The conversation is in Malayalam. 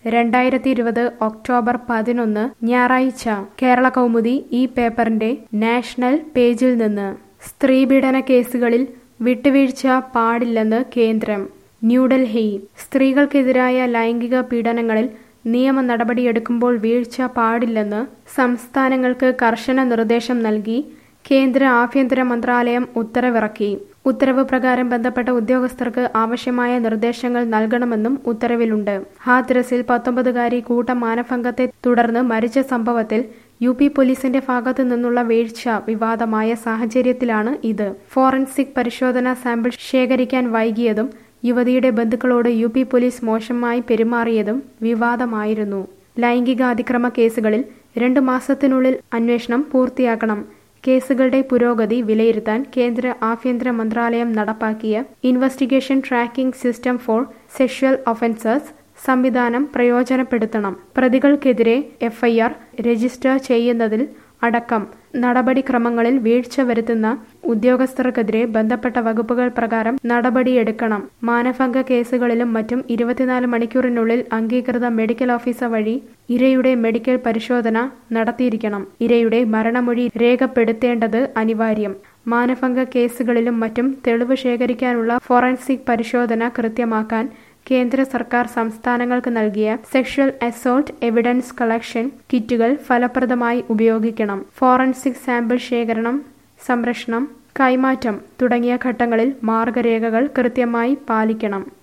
രണ്ടായിരത്തി ഇരുപത് ഒക്ടോബർ പതിനൊന്ന് ഞായറാഴ്ച കേരള കൗമുദി ഈ പേപ്പറിന്റെ നാഷണൽ പേജിൽ നിന്ന് സ്ത്രീപീഡന കേസുകളിൽ വിട്ടുവീഴ്ച പാടില്ലെന്ന് കേന്ദ്രം ന്യൂഡൽഹി സ്ത്രീകൾക്കെതിരായ ലൈംഗിക പീഡനങ്ങളിൽ നിയമ നടപടിയെടുക്കുമ്പോൾ വീഴ്ച പാടില്ലെന്ന് സംസ്ഥാനങ്ങൾക്ക് കർശന നിർദ്ദേശം നൽകി കേന്ദ്ര ആഭ്യന്തര മന്ത്രാലയം ഉത്തരവിറക്കി ഉത്തരവ് പ്രകാരം ബന്ധപ്പെട്ട ഉദ്യോഗസ്ഥർക്ക് ആവശ്യമായ നിർദ്ദേശങ്ങൾ നൽകണമെന്നും ഉത്തരവിലുണ്ട് ഹാത്രസിൽ പത്തൊമ്പതുകാരി കൂട്ടമാനഭംഗത്തെ തുടർന്ന് മരിച്ച സംഭവത്തിൽ യു പി പോലീസിന്റെ ഭാഗത്തു നിന്നുള്ള വീഴ്ച വിവാദമായ സാഹചര്യത്തിലാണ് ഇത് ഫോറൻസിക് പരിശോധനാ സാമ്പിൾ ശേഖരിക്കാൻ വൈകിയതും യുവതിയുടെ ബന്ധുക്കളോട് യു പി പോലീസ് മോശമായി പെരുമാറിയതും വിവാദമായിരുന്നു ലൈംഗിക അതിക്രമ കേസുകളിൽ രണ്ടു മാസത്തിനുള്ളിൽ അന്വേഷണം പൂർത്തിയാക്കണം കേസുകളുടെ പുരോഗതി വിലയിരുത്താൻ കേന്ദ്ര ആഭ്യന്തര മന്ത്രാലയം നടപ്പാക്കിയ investigation tracking system for sexual offences സംവിധാനം പ്രയോജനപ്പെടുത്തണം പ്രതികൾക്കെതിരെ എഫ്ഐആർ രജിസ്റ്റർ ചെയ്യുന്നതിൽ അടക്കം നടപടിക്രമങ്ങളിൽ വീഴ്ച വരുത്തുന്ന ഉദ്യോഗസ്ഥർക്കെതിരെ ബന്ധപ്പെട്ട വകുപ്പുകൾ പ്രകാരം നടപടിയെടുക്കണം മാനഭംഗ കേസുകളിലും മറ്റും ഇരുപത്തിനാല് മണിക്കൂറിനുള്ളിൽ അംഗീകൃത മെഡിക്കൽ ഓഫീസർ വഴി ഇരയുടെ മെഡിക്കൽ പരിശോധന നടത്തിയിരിക്കണം ഇരയുടെ മരണമൊഴി രേഖപ്പെടുത്തേണ്ടത് അനിവാര്യം മാനഭംഗ കേസുകളിലും മറ്റും തെളിവ് ശേഖരിക്കാനുള്ള ഫോറൻസിക് പരിശോധന കൃത്യമാക്കാൻ കേന്ദ്ര സർക്കാർ സംസ്ഥാനങ്ങൾക്ക് നൽകിയ സെക്ഷൽ അസോൾട്ട് എവിഡൻസ് കളക്ഷൻ കിറ്റുകൾ ഫലപ്രദമായി ഉപയോഗിക്കണം ഫോറൻസിക് സാമ്പിൾ ശേഖരണം സംരക്ഷണം കൈമാറ്റം തുടങ്ങിയ ഘട്ടങ്ങളിൽ മാർഗരേഖകൾ കൃത്യമായി പാലിക്കണം